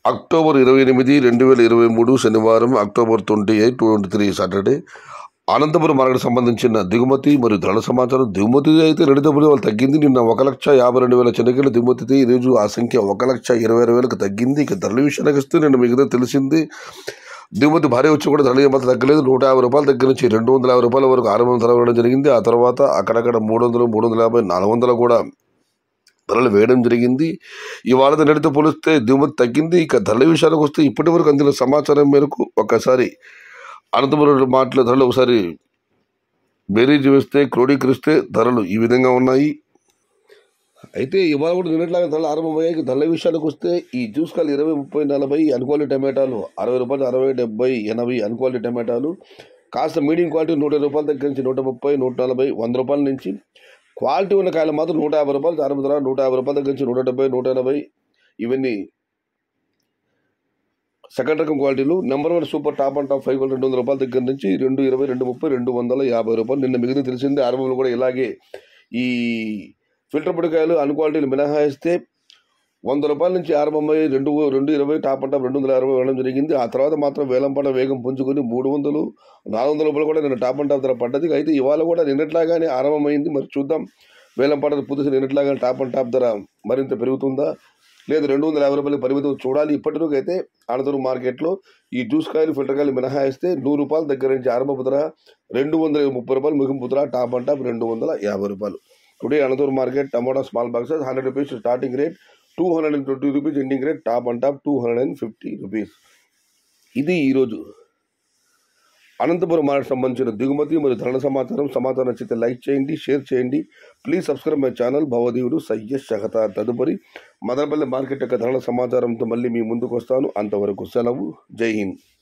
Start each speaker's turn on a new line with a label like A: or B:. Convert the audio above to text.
A: October ఇరవై ఎనిమిది రెండు వేల ఇరవై మూడు శనివారం October twenty eight twenty three Saturday Anantapuram market సంబంధించిన దిగుమతి మరియు ధరల సమాచారం దిగుమతి అయితే రెండు డబ్బులు వాళ్ళు తగ్గింది నిన్న ఒక లక్ష యాభై రెండు వేల చెనకలు దిగుమతి అయితే ఈరోజు ఆ సంఖ్య ఒక లక్ష ఇరవై ఆరు వేలకు తగ్గింది ఇక ధరల విషయానికి వస్తే నిన్న మిగతా తెలిసింది దిగుమతి భారీ వచ్చి కూడా ధరలు ఏమాత్రం తగ్గలేదు నూట యాభై రూపాయల దగ్గర నుంచి రెండు వందల యాభై రూపాయల వరకు ఆరు వందల ధర వేయడం జరిగింది ఆ తర్వాత అక్కడక్కడ మూడు వందలు మూడు వందల యాభై నాలుగు వందలు కూడా ధరలు వేయడం జరిగింది ఇవాళ నిన్నటితో పోలిస్తే దిగుమతి తగ్గింది ఇక ధరల విషయానికి వస్తే ఇప్పటి వరకు అందిన సమాచారం మేరకు ఒక్కసారి అనంతపురం మాటల ధరలు ఒకసారి బేరీజ్ వేస్తే క్రోడీకరిస్తే ధరలు ఈ విధంగా ఉన్నాయి అయితే ఇవాళ కూడా నిన్నట్లాగా ధరలు ఆరంభమయ్యాయి ధరల విషయానికి వస్తే ఈ జ్యూస్ కాలు ఇరవై ముప్పై నలభై అన్క్వాలిటీ టమాటాలు అరవై రూపాయలు అరవై డెబ్బై ఎనభై అన్క్వాలిటీ టమాటాలు కాస్త మీడియం క్వాలిటీ నూట ఇరవై రూపాయల దగ్గర నుంచి నూట ముప్పై నూట నలభై వంద రూపాయల నుంచి క్వాలిటీ ఉన్న కాయలు మాత్రం నూట యాభై రూపాయలు ఆరంభ ధర నూట యాభై రూపాయల దగ్గర నుంచి నూట డెబ్బై నూట ఎనభై ఇవన్నీ సెకండ్ రకం క్వాలిటీలు number one super top and top five quality రెండు వందల రూపాయల దగ్గర నుంచి రెండు ఇరవై రెండు ముప్పై రెండు వందల యాభై రూపాయలు నిన్న మిగిలిన తెలిసిందే ఆరంభంలో కూడా ఇలాగే ఈ ఫిల్టర్ పొడికాయలు అన్ క్వాలిటీలు మినహాయిస్తే వంద రూపాయల నుంచి ఆరంభమై రెండు రెండు ఇరవై టాప్ అండ్ టాప్ రెండు వందల అరవై వేయడం జరిగింది ఆ తర్వాత మాత్రం వేలం పడ వేగం పుంజుకొని మూడు వందలు నాలుగు వందల రూపాయలు కూడా నిన్న టాప్ అండ్ టాప్ ధర పడ్డది అయితే ఇవాళ కూడా నిన్నట్లాగానే ఆరంభమైంది మరి చూద్దాం వేలం పడదు పుదుసు నిన్నట్లాగానే టాప్ అండ్ టాప్ ధర మరింత పెరుగుతుందా లేదు రెండు వందల యాభై రూపాయలు పరిమితం చూడాలి ఇప్పటివరకు అయితే అనంతపురం మార్కెట్లో ఈ జ్యూస్ కాయలు ఫిల్టర్ కాయలు మినహాయిస్తే నూరు రూపాయల దగ్గర నుంచి ఆరంభపు ధర రెండు వందల ముప్పై రూపాయలు ముగింపు ధర టాప్ అండ్ టాప్ రెండు వందల యాభై రూపాయలు today Anantapuram market tomato small boxes hundred rupees starting rate two hundred and twenty rupees ending rate top and top two hundred and fifty rupees ఇది ఈరోజు అనంతపురం మార్కెట్ సంబంధించిన దిగుమతి మరియు ధరల సమాచారం సమాచారం నచ్చితే లైక్ చేయండి షేర్ చేయండి ప్లీజ్ సబ్స్క్రైబ్ మై ఛానల్ భవదేవుడు సయ్యద్ షహతా తదుపరి మదనపల్లి మార్కెట్ యొక్క ధరల సమాచారంతో మళ్ళీ మీ ముందుకు వస్తాను అంతవరకు సెలవు జై హింద్